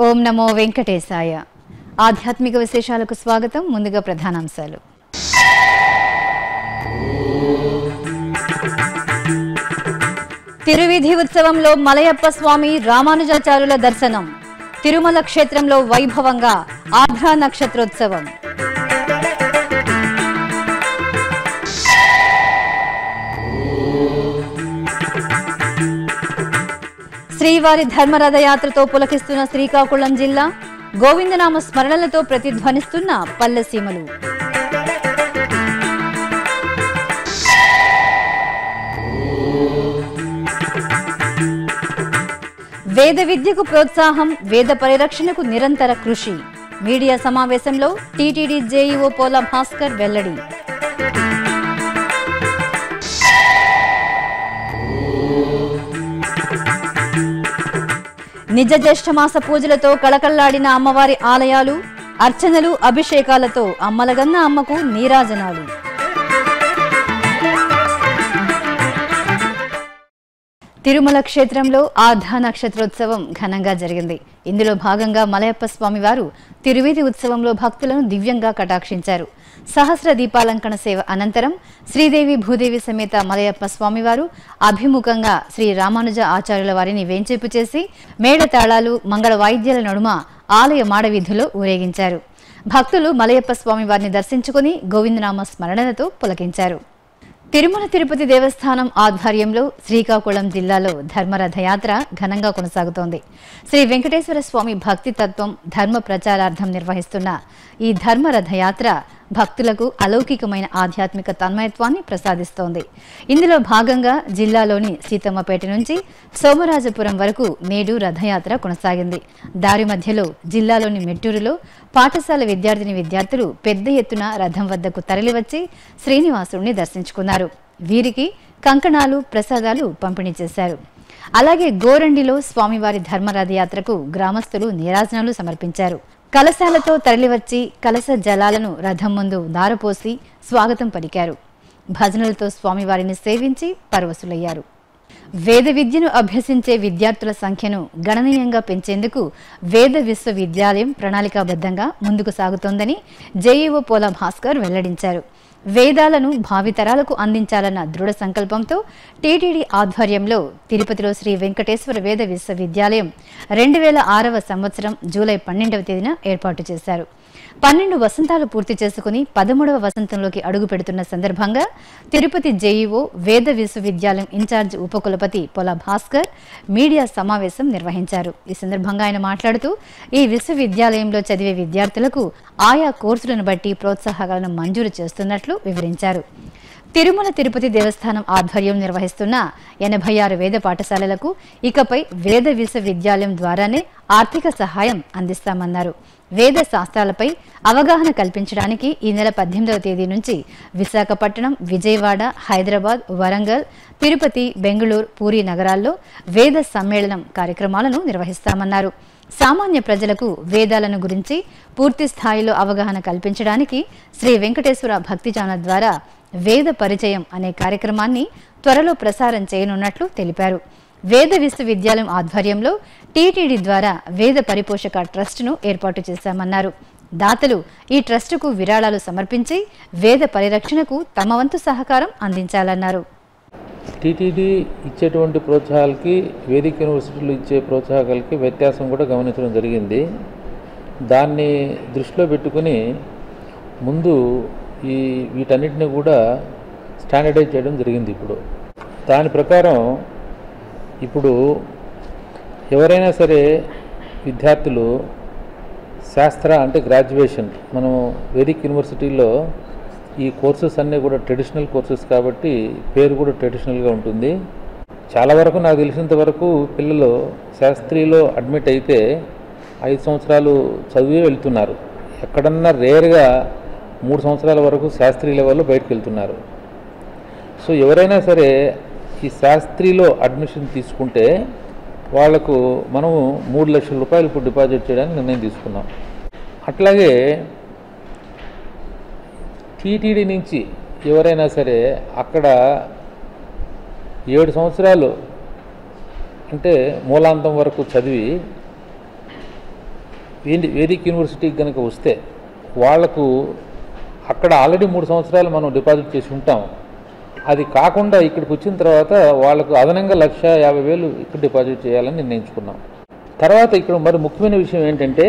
ఓం నమో వెంకటేశాయ ఆధ్యాత్మిక విశేషాలకు స్వాగతం ముందుగా ప్రధానాంశాలు తిరువిధి ఉత్సవంలో మలయప్ప స్వామి రామానుజాచారుల దర్శనం తిరుమల క్షేత్రంలో వైభవంగా ఆభ్రా నక్షత్రోత్సవం శ్రీవారి ధర్మరథయాత్రతో పులకిస్తున్న శ్రీకాకుళం జిల్లా గోవిందనామ స్మరణలతో ప్రతిధ్వనిస్తున్న పల్లెసీమలు వేద విద్యకు ప్రోత్సాహం వేద పరిరక్షణకు నిరంతర కృషి మీడియా సమావేశంలో టీటీడీ జేఈఓ పోల భాస్కర్ వెల్లడి నిజ జ్యేష్ఠమాస పూజలతో కళకళ్లాడిన అమ్మవారి ఆలయాలు అర్చనలు అభిషేకాలతో అమ్మలగన్న అమ్మకు నీరాజనాలు తిరుమల క్షేత్రంలో ఆర్ధ నక్షత్రోత్సవం ఘనంగా జరిగింది ఇందులో భాగంగా మలయప్ప స్వామి వారు తిరువీధి ఉత్సవంలో భక్తులను దివ్యంగా కటాక్షించారు సహస్ర దీపాలంకణ సేవ అనంతరం శ్రీదేవి భూదేవి సమేత మలయప్ప స్వామివారు అభిముఖంగా శ్రీ రామానుజ ఆచార్యుల వారిని వేంచేపు చేసి మేడ తాళాలు మంగళ వాయిద్యాల నడుమ ఆలయ మాడవీధిలో ఊరేగించారు భక్తులు మలయప్ప స్వామి వారిని దర్శించుకుని గోవిందనామ స్మరణలతో పులకించారు తిరుమల తిరుపతి దేవస్థానం ఆధ్వర్యంలో శ్రీకాకుళం జిల్లాలో ధర్మరథయాత్ర ఘనంగా కొనసాగుతోంది శ్రీ వెంకటేశ్వర స్వామి భక్తి తత్వం ధర్మ ప్రచారార్థం నిర్వహిస్తున్న ఈ ధర్మరథయాత్ర భక్తులకు అలౌకికమైన ఆధ్యాత్మిక తన్మయత్వాన్ని ప్రసాదిస్తోంది ఇందులో భాగంగా జిల్లాలోని సీతమ్మపేట నుంచి సోమరాజపురం వరకు నేడు రథయాత్ర కొనసాగింది దారి మధ్యలో జిల్లాలోని మెట్టూరులో పాఠశాల విద్యార్థిని విద్యార్థులు పెద్ద ఎత్తున రథం వద్దకు తరలివచ్చి శ్రీనివాసుడిని దర్శించుకున్నారు వీరికి కంకణాలు ప్రసాదాలు పంపిణీ చేశారు అలాగే గోరండిలో స్వామివారి ధర్మరథయాత్రకు గ్రామస్తులు నీరాజనాలు సమర్పించారు కలశాలతో తరలివచ్చి కలశ జలాలను రథం ముందు దారపోసి స్వాగతం పలికారు భజనలతో స్వామివారిని సేవించి పరవశులయ్యారు వేద విద్యను అభ్యసించే విద్యార్థుల సంఖ్యను గణనీయంగా పెంచేందుకు వేద విశ్వవిద్యాలయం ప్రణాళికాబద్ధంగా ముందుకు సాగుతోందని జేఈఓ పోల భాస్కర్ వెల్లడించారు వేదాలను భావితరాలకు అందించాలన్న దృఢ సంకల్పంతో టీటీడీ ఆధ్వర్యంలో తిరుపతిలో శ్రీ వెంకటేశ్వర వేద విశ్వవిద్యాలయం రెండు వేల ఆరవ సంవత్సరం జూలై పన్నెండవ తేదీన ఏర్పాటు చేశారు పన్నెండు వసంతాలు పూర్తి చేసుకుని పదమూడవ వసంతంలోకి అడుగు పెడుతున్న సందర్భంగా తిరుపతి జేఈఓ వేద విశ్వవిద్యాలయం ఇన్ఛార్జ్ ఉపకులపతి పొల భాస్కర్ మీడియా సమావేశం నిర్వహించారు ఈ సందర్భంగా ఆయన మాట్లాడుతూ ఈ విశ్వవిద్యాలయంలో చదివే విద్యార్థులకు ఆయా కోర్సులను బట్టి ప్రోత్సాహకాలను మంజూరు చేస్తున్నట్లు వివరించారు తిరుమల తిరుపతి దేవస్థానం ఆధ్వర్యం నిర్వహిస్తున్న ఎనభై ఆరు వేద పాఠశాలలకు ఇకపై వేద విశ్వవిద్యాలయం ద్వారానే ఆర్థిక సహాయం అందిస్తామన్నారు వేద శాస్త్రాలపై అవగాహన కల్పించడానికి ఈ నెల పద్దెనిమిదవ తేదీ నుంచి విశాఖపట్నం విజయవాడ హైదరాబాద్ వరంగల్ తిరుపతి బెంగళూరు పూరి నగరాల్లో వేద సమ్మేళనం కార్యక్రమాలను నిర్వహిస్తామన్నారు సామాన్య ప్రజలకు వేదాలను గురించి పూర్తి స్థాయిలో అవగాహన కల్పించడానికి శ్రీ వెంకటేశ్వర భక్తి ఛానల్ ద్వారా వేద పరిచయం అనే కార్యక్రమాన్ని త్వరలో ప్రసారం చేయనున్నట్లు తెలిపారు వేద విశ్వవిద్యాలయం ఆధ్వర్యంలో టీటీడీ ద్వారా వేద పరిపోషక ట్రస్టును ఏర్పాటు చేశామన్నారు దాతలు ఈ ట్రస్టుకు విరాళాలు సమర్పించి వేద పరిరక్షణకు తమ వంతు సహకారం అందించాలన్నారు టీటీడీ ఇచ్చేటువంటి ప్రోత్సాహాలకి వేదిక యూనివర్సిటీలు ఇచ్చే ప్రోత్సాహకాలకి వ్యత్యాసం కూడా గమనించడం జరిగింది దాన్ని దృష్టిలో పెట్టుకుని ముందు ఈ వీటన్నిటిని కూడా స్టాండర్డైజ్ చేయడం జరిగింది ఇప్పుడు దాని ప్రకారం ఇప్పుడు ఎవరైనా సరే విద్యార్థులు శాస్త్ర అంటే గ్రాడ్యుయేషన్ మనం వేదిక్ యూనివర్సిటీలో ఈ కోర్సెస్ అన్నీ కూడా ట్రెడిషనల్ కోర్సెస్ కాబట్టి పేరు కూడా ట్రెడిషనల్గా ఉంటుంది చాలా వరకు నాకు తెలిసినంత వరకు పిల్లలు శాస్త్రీలో అడ్మిట్ అయితే ఐదు సంవత్సరాలు చదివి వెళ్తున్నారు ఎక్కడన్నా రేర్గా మూడు సంవత్సరాల వరకు శాస్త్రీ లెవెల్లో బయటకు వెళ్తున్నారు సో ఎవరైనా సరే ఈ శాస్త్రీలో అడ్మిషన్ తీసుకుంటే వాళ్లకు మనము మూడు లక్షల రూపాయలు ఇప్పుడు డిపాజిట్ చేయడానికి నిర్ణయం తీసుకున్నాం అట్లాగే టీటీడీ నుంచి ఎవరైనా సరే అక్కడ ఏడు సంవత్సరాలు అంటే మూలాంతం వరకు చదివి వేది- వేదిక్ యూనివర్సిటీకి కనుక వస్తే వాళ్లకు అక్కడ ఆల్రెడీ మూడు సంవత్సరాలు మనం డిపాజిట్ చేసి ఉంటాం అది కాకుండా ఇక్కడికి వచ్చిన తర్వాత వాళ్ళకు అదనంగా లక్ష యాభై వేలు ఇక్కడ డిపాజిట్ చేయాలని నిర్ణయించుకున్నాం తర్వాత ఇక్కడ మరి ముఖ్యమైన విషయం ఏంటంటే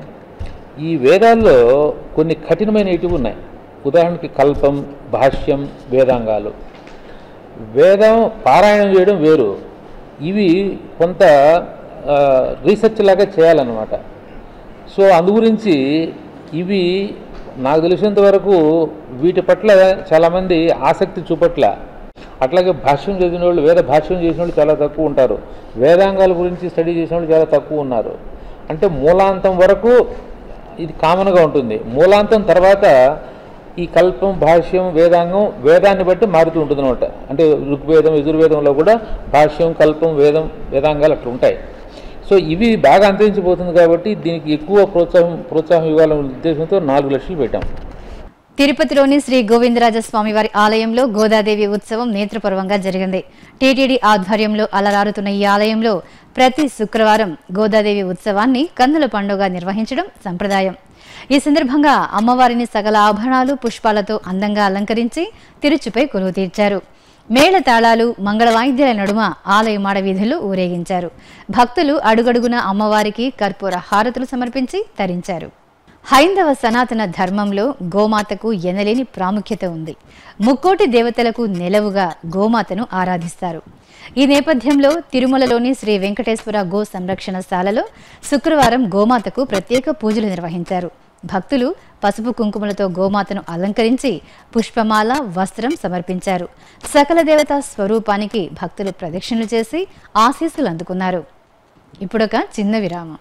ఈ వేదాల్లో కొన్ని కఠినమైన ఇటువు ఉన్నాయి ఉదాహరణకి కల్పం భాష్యం వేదాంగాలు వేదం పారాయణం చేయడం వేరు ఇవి కొంత ఆ, రీసెర్చ్ లాగా చేయాలన్నమాట సో అందు గురించి ఇవి నాకు తెలిసినంత వరకు వీటి పట్ల చాలామంది ఆసక్తి చూపట్ల అట్లాగే భాష్యం చదివిన వాళ్ళు వేద భాష్యం చేసిన వాళ్ళు చాలా తక్కువ ఉంటారు వేదాంగాల గురించి స్టడీ చేసిన వాళ్ళు చాలా తక్కువ ఉన్నారు అంటే మూలాంతం వరకు ఇది కామన్గా ఉంటుంది మూలాంతం తర్వాత ఈ కల్పం భాష్యం వేదాంగం వేదాన్ని బట్టి మారుతూ ఉంటుంది అనమాట అంటే ఋగ్వేదం యజుర్వేదంలో కూడా భాష్యం కల్పం వేదం వేదాంగాలు అట్లా ఉంటాయి సో ఇవి బాగా అంతరించిపోతుంది కాబట్టి దీనికి ఎక్కువ ప్రోత్సాహం ప్రోత్సాహం ఇవ్వాలనే ఉద్దేశంతో నాలుగు లక్షలు పెట్టాం తిరుపతిలోని శ్రీ గోవిందరాజస్వామి వారి ఆలయంలో గోదాదేవి ఉత్సవం నేత్రపర్వంగా జరిగింది టీటీడీ ఆధ్వర్యంలో అలరారుతున్న ఈ ఆలయంలో ప్రతి శుక్రవారం గోదాదేవి ఉత్సవాన్ని కన్నుల పండుగ నిర్వహించడం సంప్రదాయం ఈ సందర్భంగా అమ్మవారిని సకల ఆభరణాలు పుష్పాలతో అందంగా అలంకరించి తిరుచుపై కొలువు తీర్చారు మేళ తాళాలు మంగళ వాయిద్యాల నడుమ ఆలయ మాడ వీధులు ఊరేగించారు భక్తులు అడుగడుగున అమ్మవారికి కర్పూర హారతులు సమర్పించి తరించారు హైందవ సనాతన ధర్మంలో గోమాతకు ఎనలేని ప్రాముఖ్యత ఉంది ముక్కోటి దేవతలకు నెలవుగా గోమాతను ఆరాధిస్తారు ఈ నేపథ్యంలో తిరుమలలోని శ్రీ వెంకటేశ్వర గో సంరక్షణశాలలో శుక్రవారం గోమాతకు ప్రత్యేక పూజలు నిర్వహించారు భక్తులు పసుపు కుంకుమలతో గోమాతను అలంకరించి పుష్పమాల వస్త్రం సమర్పించారు సకల దేవతా స్వరూపానికి భక్తులు ప్రదక్షిణలు చేసి ఆశీస్సులు అందుకున్నారు ఇప్పుడొక చిన్న విరామం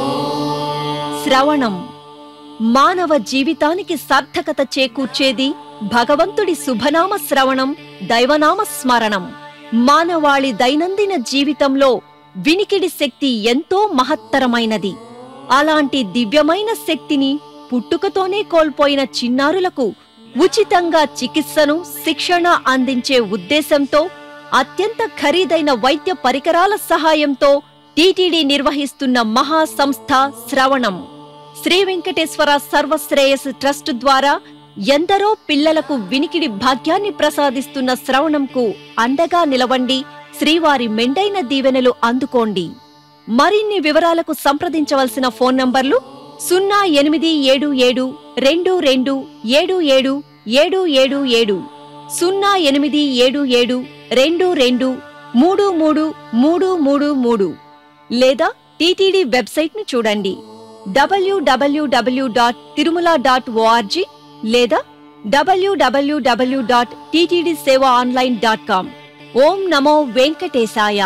శ్రవణం మానవ జీవితానికి సార్థకత చేకూర్చేది భగవంతుడి శుభనామ శ్రవణం దైవనామ స్మరణం మానవాళి దైనందిన జీవితంలో వినికిడి శక్తి ఎంతో మహత్తరమైనది అలాంటి దివ్యమైన శక్తిని పుట్టుకతోనే కోల్పోయిన చిన్నారులకు ఉచితంగా చికిత్సను శిక్షణ అందించే ఉద్దేశంతో అత్యంత ఖరీదైన వైద్య పరికరాల సహాయంతో టీటీడీ నిర్వహిస్తున్న మహా సంస్థ శ్రవణం శ్రీ వెంకటేశ్వర సర్వశ్రేయస్ ట్రస్ట్ ద్వారా ఎందరో పిల్లలకు వినికిడి భాగ్యాన్ని ప్రసాదిస్తున్న శ్రవణంకు అండగా నిలవండి శ్రీవారి మెండైన దీవెనలు అందుకోండి మరిన్ని వివరాలకు సంప్రదించవలసిన ఫోన్ నంబర్లు సున్నా ఎనిమిది ఏడు ఏడు రెండు రెండు ఏడు ఏడు ఏడు ఏడు ఏడు సున్నా ఎనిమిది ఏడు ఏడు రెండు రెండు మూడు మూడు మూడు మూడు మూడు లేదా టీటీడీ వెబ్సైట్ ను చూడండి WWW dot Tirumala dot ORG లేదా WWW dot TTD Seva online dot com ఓం నమో వెంకటేశాయ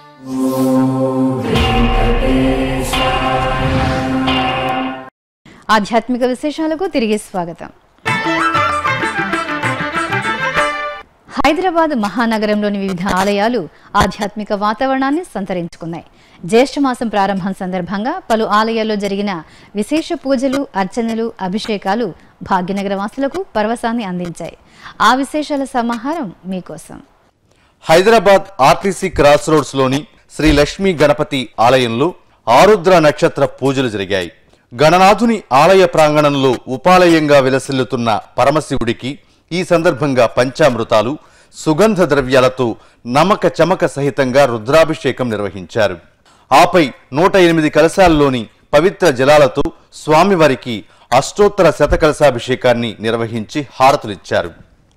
ఆధ్యాత్మిక విశేషాలకు తిరిగి స్వాగతం హైదరాబాద్ మహానగరంలోని వివిధ ఆలయాలు ఆధ్యాత్మిక వాతావరణాన్ని సంతరించుకున్నాయి జ్యేష్ఠమాసం ప్రారంభం సందర్భంగా పలు ఆలయాల్లో జరిగిన విశేష పూజలు అర్చనలు అభిషేకాలు భాగ్యనగర వాసులకు పరవశాన్ని అందించాయి ఆ విశేషాల సమాహారం మీకోసం హైదరాబాద్ ఆర్టీసీ క్రాస్ రోడ్స్ లోని శ్రీ లక్ష్మీ గణపతి ఆలయంలో ఆరుద్ర నక్షత్ర పూజలు జరిగాయి గణనాథుని ఆలయ ప్రాంగణంలో ఉపాలయంగా విలసిల్లుతున్న పరమశివుడికి ఈ సందర్భంగా పంచామృతాలు సుగంధ ద్రవ్యాలతో నమక చమక సహితంగా రుద్రాభిషేకం నిర్వహించారు ఆపై నూట ఎనిమిది కలశాల్లోని పవిత్ర జలాలతో స్వామివారికి అష్టోత్తర శతకలశాభిషేకాన్ని నిర్వహించి హారతులిచ్చారు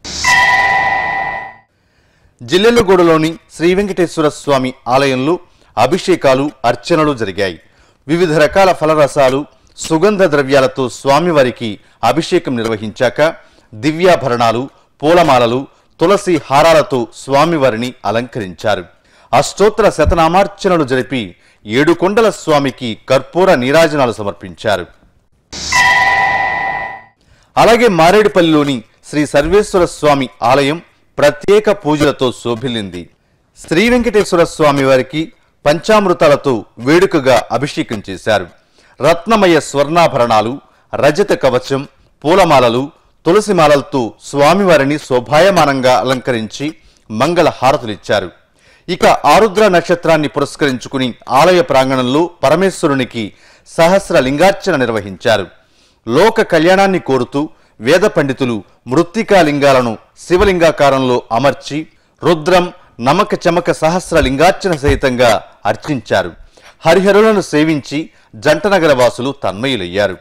జిల్లెలగూడలోని శ్రీ వెంకటేశ్వర స్వామి ఆలయంలో అభిషేకాలు అర్చనలు జరిగాయి వివిధ రకాల ఫలరసాలు సుగంధ ద్రవ్యాలతో స్వామివారికి అభిషేకం నిర్వహించాక దివ్యాభరణాలు పూలమాలలు తులసి హారాలతో స్వామివారిని అలంకరించారు అష్టోత్తర శతనామార్చనలు జరిపి ఏడుకొండల స్వామికి కర్పూర నీరాజనాలు సమర్పించారు అలాగే మారేడుపల్లిలోని శ్రీ సర్వేశ్వర స్వామి ఆలయం ప్రత్యేక పూజలతో శోభిల్లింది శ్రీ వెంకటేశ్వర స్వామి వారికి పంచామృతాలతో వేడుకగా అభిషేకం చేశారు రత్నమయ స్వర్ణాభరణాలు రజత కవచం పూలమాలలు తులసిమాలలతో స్వామివారిని శోభాయమానంగా అలంకరించి మంగళ హారతులిచ్చారు ఇక ఆరుద్ర నక్షత్రాన్ని పురస్కరించుకుని ఆలయ ప్రాంగణంలో పరమేశ్వరునికి సహస్ర లింగార్చన నిర్వహించారు లోక కళ్యాణాన్ని కోరుతూ వేద పండితులు మృత్తికా లింగాలను శివలింగాకారంలో అమర్చి రుద్రం నమక చమక సహస్ర లింగార్చన సహితంగా అర్చించారు హరిహరులను సేవించి జంటనగర వాసులు తన్మయులయ్యారు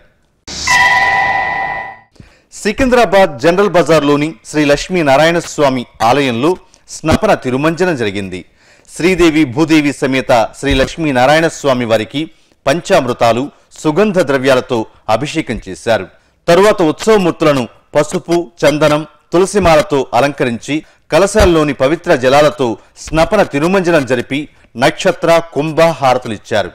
సికింద్రాబాద్ జనరల్ బజార్లోని శ్రీ లక్ష్మీ నారాయణ స్వామి ఆలయంలో స్నపన తిరుమంజనం జరిగింది శ్రీదేవి భూదేవి సమేత శ్రీ లక్ష్మీ నారాయణ స్వామి వారికి పంచామృతాలు సుగంధ ద్రవ్యాలతో అభిషేకం చేశారు తరువాత ఉత్సవమూర్తులను పసుపు చందనం తులసిమాలతో అలంకరించి కలశాల్లోని పవిత్ర జలాలతో స్నపన తిరుమంజనం జరిపి నక్షత్ర కుంభ హారతులిచ్చారు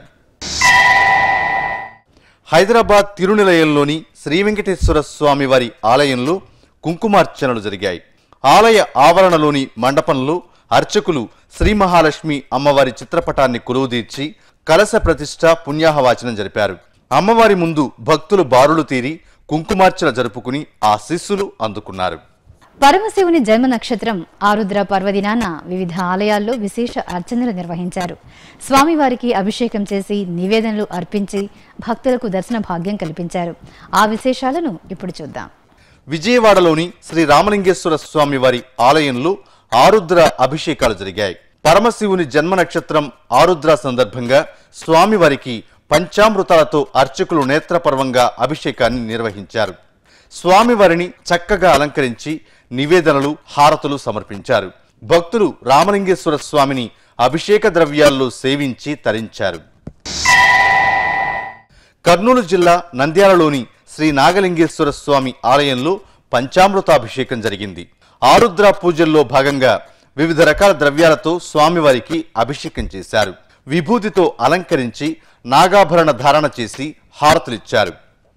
హైదరాబాద్ తిరునిలయంలోని శ్రీ వెంకటేశ్వర స్వామి వారి ఆలయంలో కుంకుమార్చనలు జరిగాయి ఆలయ ఆవరణలోని మండపంలో అర్చకులు శ్రీ మహాలక్ష్మి అమ్మవారి చిత్రపటాన్ని కొలువుదీర్చి కలశ ప్రతిష్ట పుణ్యాహవాచనం జరిపారు అమ్మవారి ముందు భక్తులు బారులు తీరి కుంకుమార్చన జరుపుకుని ఆశీస్సులు అందుకున్నారు పరమశివుని జన్మ నక్షత్రం ఆరుద్ర పర్వదినాన వివిధ ఆలయాల్లో విశేష అర్చనలు నిర్వహించారు స్వామివారికి అభిషేకం చేసి నివేదనలు అర్పించి భక్తులకు దర్శన భాగ్యం కల్పించారు ఆ విశేషాలను ఇప్పుడు చూద్దాం విజయవాడలోని శ్రీ రామలింగేశ్వర స్వామి వారి ఆలయంలో ఆరుద్ర అభిషేకాలు జరిగాయి పరమశివుని జన్మ నక్షత్రం ఆరుద్ర సందర్భంగా స్వామివారికి పంచామృతాలతో అర్చకులు నేత్రపర్వంగా అభిషేకాన్ని నిర్వహించారు స్వామివారిని చక్కగా అలంకరించి నివేదనలు హారతులు సమర్పించారు భక్తులు రామలింగేశ్వర స్వామిని అభిషేక ద్రవ్యాల్లో సేవించి తరించారు కర్నూలు జిల్లా నంద్యాలలోని శ్రీ నాగలింగేశ్వర స్వామి ఆలయంలో పంచామృతాభిషేకం జరిగింది ఆరుద్ర పూజల్లో భాగంగా వివిధ రకాల ద్రవ్యాలతో స్వామివారికి అభిషేకం చేశారు విభూతితో అలంకరించి నాగాభరణ ధారణ చేసి హారతులిచ్చారు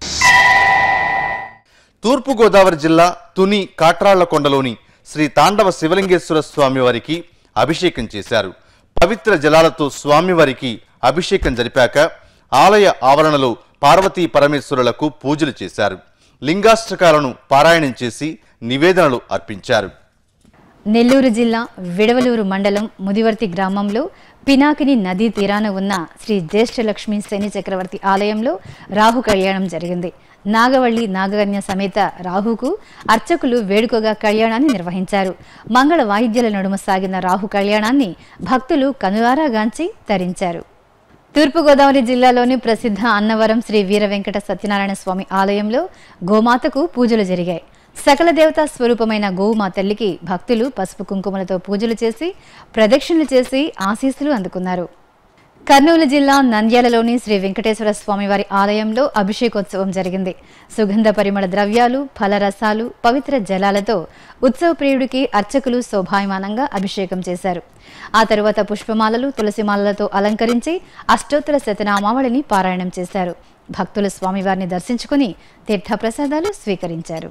తూర్పుగోదావరి జిల్లా తుని కాట్రాళ్లకొండలోని శ్రీ తాండవ శివలింగేశ్వర స్వామివారికి అభిషేకం చేశారు పవిత్ర జలాలతో స్వామివారికి అభిషేకం జరిపాక ఆలయ ఆవరణలో పార్వతీ పరమేశ్వరులకు పూజలు చేశారు లింగాష్టకాలను పారాయణం చేసి నివేదనలు అర్పించారు నెల్లూరు జిల్లా విడవలూరు మండలం ముదివర్తి గ్రామంలో పినాకిని నదీ తీరాన ఉన్న శ్రీ జ్యేష్ఠలక్ష్మి శని చక్రవర్తి ఆలయంలో రాహు కళ్యాణం జరిగింది నాగవల్లి నాగకన్య సమేత రాహుకు అర్చకులు వేడుకగా కళ్యాణాన్ని నిర్వహించారు మంగళ వాయిద్యాల నడుమ సాగిన రాహు కళ్యాణాన్ని భక్తులు కనులారాగాంచి తరించారు తూర్పుగోదావరి జిల్లాలోని ప్రసిద్ధ అన్నవరం శ్రీ వీర వెంకట సత్యనారాయణ స్వామి ఆలయంలో గోమాతకు పూజలు జరిగాయి సకల దేవతా స్వరూపమైన గోవుమా తల్లికి భక్తులు పసుపు కుంకుమలతో పూజలు చేసి ప్రదక్షిణలు చేసి ఆశీస్సులు అందుకున్నారు కర్నూలు జిల్లా నంద్యాలలోని శ్రీ వెంకటేశ్వర స్వామివారి ఆలయంలో అభిషేకోత్సవం జరిగింది సుగంధ పరిమళ ద్రవ్యాలు ఫలరసాలు పవిత్ర జలాలతో ఉత్సవ ప్రియుడికి అర్చకులు శోభాయమానంగా అభిషేకం చేశారు ఆ తరువాత పుష్పమాలలు తులసిమాలలతో అలంకరించి అష్టోత్తర శతనామావళిని పారాయణం చేశారు భక్తులు స్వామివారిని దర్శించుకుని తీర్థప్రసాదాలు స్వీకరించారు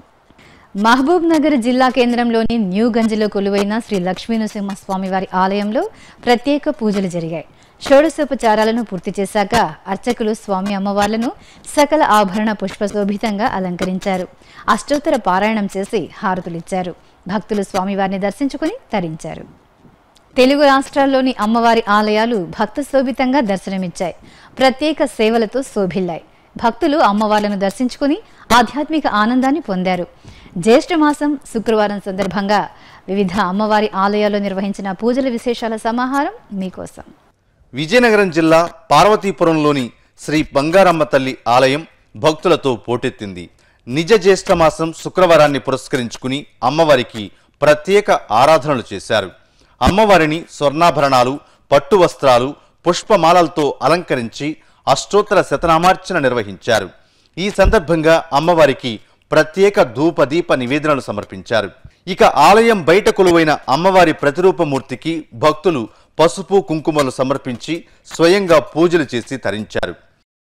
మహబూబ్ నగర్ జిల్లా కేంద్రంలోని న్యూ గంజిలో కొలువైన శ్రీ లక్ష్మీ నృసింహ స్వామివారి ఆలయంలో ప్రత్యేక పూజలు జరిగాయి షోడశోపచారాలను పూర్తి చేశాక అర్చకులు స్వామి అమ్మవార్లను సకల ఆభరణ పుష్పశోభితంగా అలంకరించారు అష్టోత్తర పారాయణం చేసి హారతులిచ్చారు భక్తులు స్వామివారిని దర్శించుకుని తరించారు తెలుగు రాష్ట్రాల్లోని అమ్మవారి ఆలయాలు భక్త శోభితంగా దర్శనమిచ్చాయి ప్రత్యేక సేవలతో శోభిల్లాయి భక్తులు అమ్మవార్లను దర్శించుకుని ఆధ్యాత్మిక ఆనందాన్ని పొందారు జ్యేష్ఠ మాసం శుక్రవారం సందర్భంగా వివిధ అమ్మవారి ఆలయాల్లో నిర్వహించిన పూజల విశేషాల సమాహారం మీకోసం విజయనగరం జిల్లా పార్వతీపురంలోని శ్రీ బంగారమ్మ తల్లి ఆలయం భక్తులతో పోటెత్తింది నిజ జ్యేష్ఠమాసం శుక్రవారాన్ని పురస్కరించుకుని అమ్మవారికి ప్రత్యేక ఆరాధనలు చేశారు అమ్మవారిని స్వర్ణాభరణాలు పట్టు వస్త్రాలు పుష్పమాలలతో అలంకరించి అష్టోత్తర శతనామార్చన నిర్వహించారు ఈ సందర్భంగా అమ్మవారికి ప్రత్యేక ధూపదీప నివేదనలు సమర్పించారు ఇక ఆలయం బయట కొలువైన అమ్మవారి ప్రతిరూపమూర్తికి భక్తులు పసుపు కుంకుమలు సమర్పించి స్వయంగా పూజలు చేసి తరించారు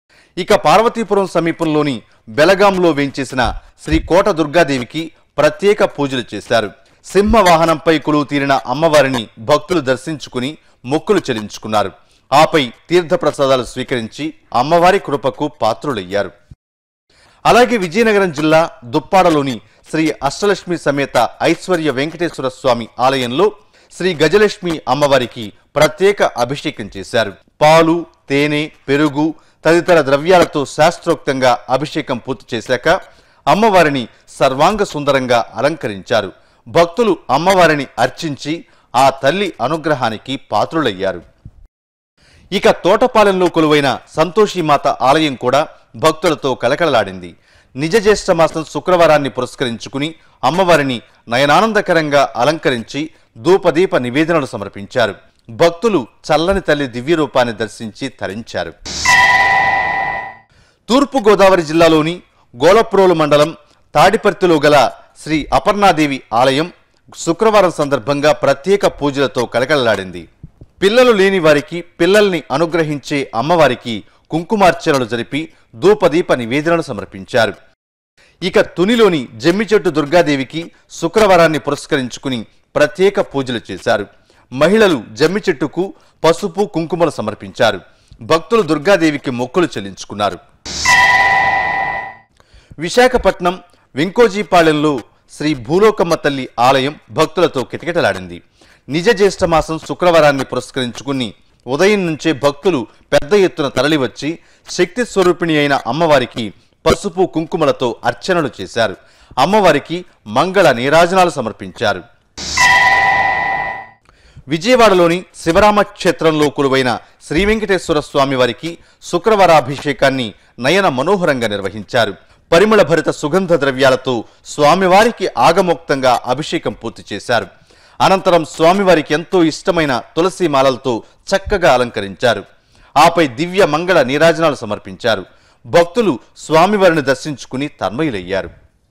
ఇక పార్వతీపురం సమీపంలోని బెలగాంలో వేంచేసిన శ్రీ కోట దుర్గాదేవికి ప్రత్యేక పూజలు చేశారు సింహ వాహనంపై కొలువు తీరిన అమ్మవారిని భక్తులు దర్శించుకుని మొక్కులు చెల్లించుకున్నారు ఆపై తీర్థప్రసాదాలు స్వీకరించి అమ్మవారి కృపకు పాత్రులయ్యారు అలాగే విజయనగరం జిల్లా దుప్పాడలోని శ్రీ అష్టలక్ష్మి సమేత ఐశ్వర్య వెంకటేశ్వర స్వామి ఆలయంలో శ్రీ గజలక్ష్మి అమ్మవారికి ప్రత్యేక అభిషేకం చేశారు పాలు తేనె పెరుగు తదితర ద్రవ్యాలతో శాస్త్రోక్తంగా అభిషేకం పూర్తి చేశాక అమ్మవారిని సర్వాంగ సుందరంగా అలంకరించారు భక్తులు అమ్మవారిని అర్చించి ఆ తల్లి అనుగ్రహానికి పాత్రులయ్యారు ఇక తోటపాలెంలో కొలువైన సంతోషిమాత ఆలయం కూడా భక్తులతో కలకలలాడింది నిజ జ్యేష్ఠ మాసం శుక్రవారాన్ని పురస్కరించుకుని అమ్మవారిని నయనానందకరంగా అలంకరించి ధూపదీప నివేదనలు సమర్పించారు భక్తులు చల్లని తల్లి దివ్య రూపాన్ని దర్శించి తరించారు తూర్పు గోదావరి జిల్లాలోని గోలప్రోలు మండలం తాడిపర్తిలో గల శ్రీ అపర్ణాదేవి ఆలయం శుక్రవారం సందర్భంగా ప్రత్యేక పూజలతో కలకలలాడింది పిల్లలు లేని వారికి పిల్లల్ని అనుగ్రహించే అమ్మవారికి కుంకుమార్చనలు జరిపి ధూపదీప నివేదనలు సమర్పించారు ఇక తునిలోని జమ్మి చెట్టు దుర్గాదేవికి శుక్రవారాన్ని పురస్కరించుకుని ప్రత్యేక పూజలు చేశారు మహిళలు జమ్మి చెట్టుకు పసుపు కుంకుమలు సమర్పించారు భక్తులు దుర్గాదేవికి మొక్కులు చెల్లించుకున్నారు విశాఖపట్నం వెంకోజీపాలెంలో శ్రీ భూలోకమ్మ తల్లి ఆలయం భక్తులతో కిటకిటలాడింది నిజ జ్యేష్ఠ మాసం శుక్రవారాన్ని పురస్కరించుకుని ఉదయం నుంచే భక్తులు పెద్ద ఎత్తున తరలివచ్చి శక్తి స్వరూపిణి అయిన అమ్మవారికి పసుపు కుంకుమలతో అర్చనలు చేశారు అమ్మవారికి మంగళ నీరాజనాలు సమర్పించారు విజయవాడలోని శివరామ క్షేత్రంలో కొలువైన శ్రీ వెంకటేశ్వర స్వామి వారికి శుక్రవారాభిషేకాన్ని నయన మనోహరంగా నిర్వహించారు పరిమళ భరిత సుగంధ ద్రవ్యాలతో స్వామివారికి ఆగమోక్తంగా అభిషేకం పూర్తి చేశారు అనంతరం స్వామివారికి ఎంతో ఇష్టమైన తులసి మాలలతో చక్కగా అలంకరించారు ఆపై దివ్య మంగళ నీరాజనాలు సమర్పించారు భక్తులు స్వామివారిని దర్శించుకుని తన్మయులయ్యారు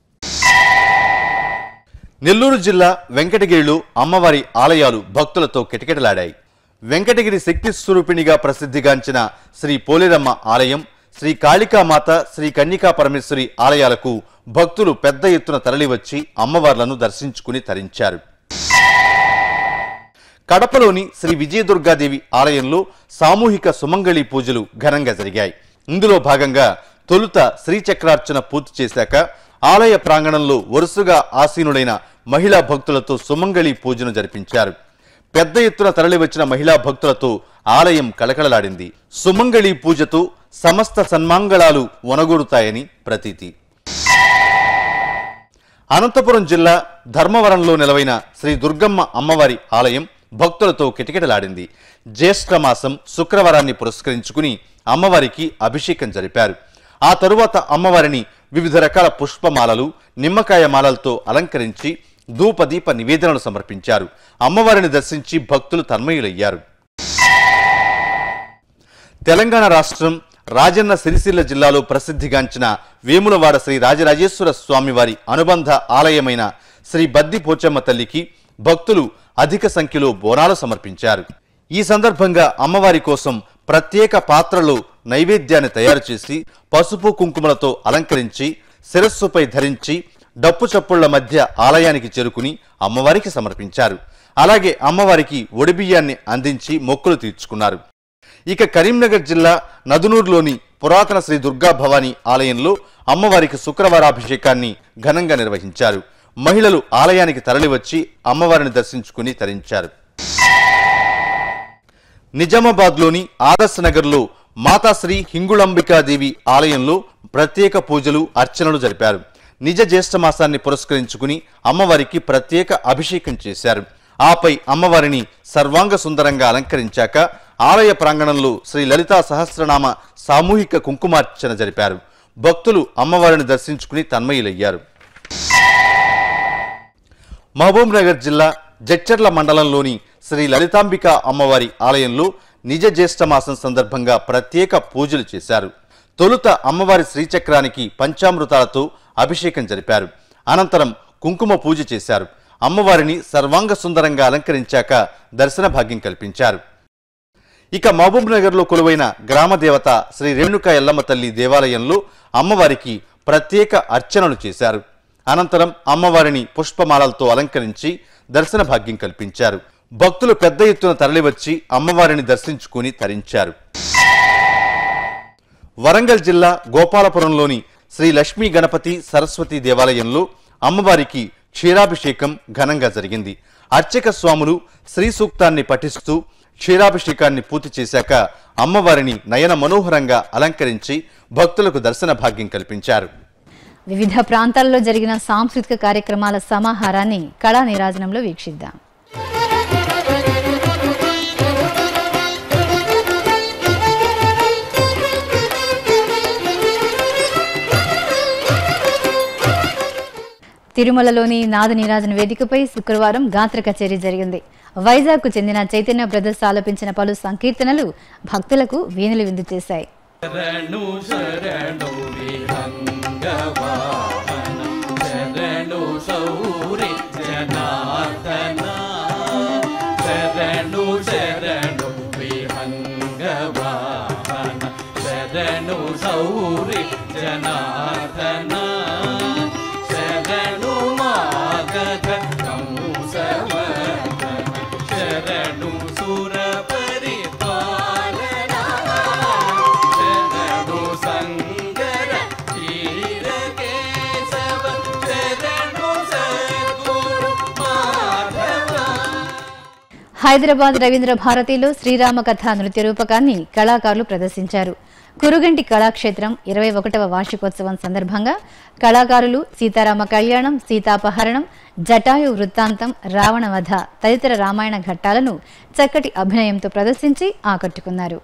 నెల్లూరు జిల్లా వెంకటగిరిలో అమ్మవారి ఆలయాలు భక్తులతో కిటకిటలాడాయి వెంకటగిరి శక్తి స్వరూపిణిగా ప్రసిద్ధిగాంచిన శ్రీ పోలేరమ్మ ఆలయం శ్రీ కాళికామాత శ్రీ కన్యకా పరమేశ్వరి ఆలయాలకు భక్తులు పెద్ద ఎత్తున తరలివచ్చి అమ్మవార్లను దర్శించుకుని తరించారు కడపలోని శ్రీ విజయదుర్గాదేవి ఆలయంలో సామూహిక సుమంగళి పూజలు ఘనంగా జరిగాయి ఇందులో భాగంగా తొలుత శ్రీచక్రార్చన పూర్తి చేశాక ఆలయ ప్రాంగణంలో వరుసగా ఆసీనుడైన మహిళా భక్తులతో సుమంగళి పూజను జరిపించారు పెద్ద ఎత్తున తరలివచ్చిన మహిళా భక్తులతో ఆలయం కళకళలాడింది సుమంగళి పూజతో సమస్త సన్మాంగళాలు వనగూడుతాయని ప్రతీతి అనంతపురం జిల్లా ధర్మవరంలో నెలవైన శ్రీ దుర్గమ్మ అమ్మవారి ఆలయం భక్తులతో కిటకిటలాడింది జ్యేష్ఠ మాసం శుక్రవారాన్ని పురస్కరించుకుని అమ్మవారికి అభిషేకం జరిపారు ఆ తరువాత అమ్మవారిని వివిధ రకాల పుష్పమాలలు నిమ్మకాయ మాలలతో అలంకరించి ధూపదీప నివేదనలు సమర్పించారు అమ్మవారిని దర్శించి భక్తులు తన్మయులయ్యారు తెలంగాణ రాష్ట్రం రాజన్న సిరిసిల్ల జిల్లాలో ప్రసిద్ధిగాంచిన వేములవాడ శ్రీ రాజరాజేశ్వర స్వామివారి అనుబంధ ఆలయమైన శ్రీ బద్ది పోచమ్మ తల్లికి భక్తులు అధిక సంఖ్యలో బోనాలు సమర్పించారు ఈ సందర్భంగా అమ్మవారి కోసం ప్రత్యేక పాత్రలో నైవేద్యాన్ని తయారు చేసి పసుపు కుంకుమలతో అలంకరించి శిరస్సుపై ధరించి డప్పు చప్పుళ్ల మధ్య ఆలయానికి చేరుకుని అమ్మవారికి సమర్పించారు అలాగే అమ్మవారికి ఒడిబియ్యాన్ని అందించి మొక్కులు తీర్చుకున్నారు ఇక కరీంనగర్ జిల్లా నదునూరులోని పురాతన శ్రీ దుర్గా భవానీ ఆలయంలో అమ్మవారికి శుక్రవారాభిషేకాన్ని ఘనంగా నిర్వహించారు మహిళలు ఆలయానికి తరలివచ్చి అమ్మవారిని దర్శించుకుని తరించారు నిజామాబాద్లోని ఆదర్శ్ నగర్లో మాతాశ్రీ హింగుళంబికాదేవి ఆలయంలో ప్రత్యేక పూజలు అర్చనలు జరిపారు నిజ జ్యేష్ఠ మాసాన్ని పురస్కరించుకుని అమ్మవారికి ప్రత్యేక అభిషేకం చేశారు ఆపై అమ్మవారిని సర్వాంగ సుందరంగా అలంకరించాక ఆలయ ప్రాంగణంలో శ్రీ లలితా సహస్రనామ సామూహిక కుంకుమార్చన జరిపారు భక్తులు అమ్మవారిని దర్శించుకుని తన్మయులయ్యారు మహబూబ్ నగర్ జిల్లా జడ్చర్ల మండలంలోని శ్రీ లలితాంబిక అమ్మవారి ఆలయంలో నిజ జ్యేష్ఠ మాసం సందర్భంగా ప్రత్యేక పూజలు చేశారు తొలుత అమ్మవారి శ్రీచక్రానికి పంచామృతాలతో అభిషేకం జరిపారు అనంతరం కుంకుమ పూజ చేశారు అమ్మవారిని సర్వాంగ సుందరంగా అలంకరించాక దర్శన భాగ్యం కల్పించారు ఇక మహబూబ్ నగర్లో కొలువైన గ్రామ దేవత శ్రీ రేణుక ఎల్లమ్మ తల్లి దేవాలయంలో అమ్మవారికి ప్రత్యేక అర్చనలు చేశారు అనంతరం అమ్మవారిని పుష్పమాలలతో అలంకరించి దర్శన భాగ్యం కల్పించారు భక్తులు పెద్ద ఎత్తున తరలివచ్చి అమ్మవారిని దర్శించుకుని తరించారు వరంగల్ జిల్లా గోపాలపురంలోని శ్రీ లక్ష్మీ గణపతి సరస్వతి దేవాలయంలో అమ్మవారికి క్షీరాభిషేకం ఘనంగా జరిగింది అర్చక స్వాములు శ్రీ సూక్తాన్ని పఠిస్తూ క్షీరాభిషేకాన్ని పూర్తి చేశాక అమ్మవారిని నయన మనోహరంగా అలంకరించి భక్తులకు దర్శన భాగ్యం కల్పించారు వివిధ ప్రాంతాల్లో జరిగిన సాంస్కృతిక కార్యక్రమాల సమాహారాన్ని కళా నీరాజనంలో వీక్షిద్దాం తిరుమలలోని నాద నీరాజన వేదికపై శుక్రవారం గాత్ర కచేరీ జరిగింది వైజాగ్కు చెందిన చైతన్య బ్రదర్స్ ఆలపించిన పలు సంకీర్తనలు భక్తులకు వీణులు విందు చేశాయి శరణు శరణు విహంగవాహన శరణు సౌరి జనార్దన శరణు శరణు విహంగవాహన శరణు సౌరి జనార్దన శరణు మాగధ కంసవర్ధన శరణు సుర పరిపాలన శరణు సంగర క్షీరకేశవ శరణు సద్గురు మాధవ హైదరాబాద్ రవీంద్ర భారతిలో శ్రీరామ కథ నృత్య రూపకాన్ని కళాకారులు ప్రదర్శించారు కురుగంటి కళాక్షేత్రం ఇరవై ఒకటవ వార్షికోత్సవం సందర్భంగా కళాకారులు సీతారామ కళ్యాణం సీతాపహరణం జటాయు వృత్తాంతం రావణవధ తదితర రామాయణ ఘట్టాలను చక్కటి అభినయంతో ప్రదర్శించి ఆకట్టుకున్నారు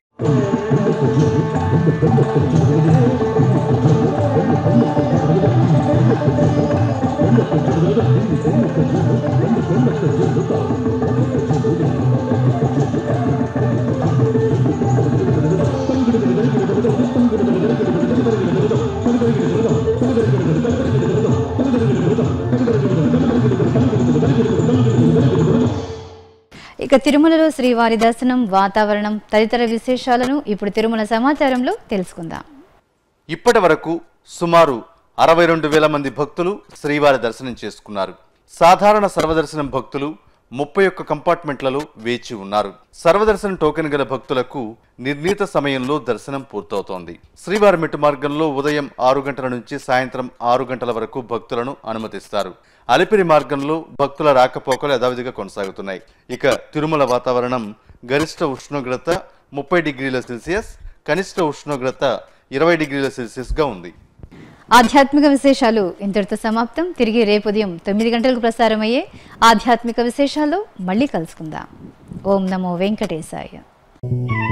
ఇక తిరుమలలో శ్రీవారి దర్శనం వాతావరణం తదితర విశేషాలను ఇప్పుడు తిరుమల సమాచారంలో తెలుసుకుందాం ఇప్పటి వరకు సుమారు అరవై రెండు వేల మంది భక్తులు శ్రీవారి దర్శనం చేసుకున్నారు సాధారణ సర్వదర్శనం భక్తులు ముప్పై ఒక్క కంపార్ట్మెంట్లలో వేచి ఉన్నారు సర్వదర్శనం టోకెన్ గల భక్తులకు నిర్ణీత సమయంలో దర్శనం పూర్తవుతోంది శ్రీవారి మెట్టు మార్గంలో ఉదయం ఆరు గంటల నుంచి సాయంత్రం ఆరు గంటల వరకు భక్తులను అనుమతిస్తారు అలిపిరి మార్గంలో భక్తుల రాకపోకలు యథావిధిగా కొనసాగుతున్నాయి ఇక తిరుమల వాతావరణం గరిష్ట ఉష్ణోగ్రత ముప్పై డిగ్రీల సెల్సియస్ కనిష్ట ఉష్ణోగ్రత ఇరవై డిగ్రీల సెల్సియస్ గా ఉంది ఆధ్యాత్మిక విశేషాలు ఇంతటితో సమాప్తం తిరిగి రేపు ఉదయం తొమ్మిది గంటలకు ప్రసారమయ్యే ఆధ్యాత్మిక విశేషాల్లో మళ్ళీ కలుసుకుందాం ఓం నమో వెంకటేశాయ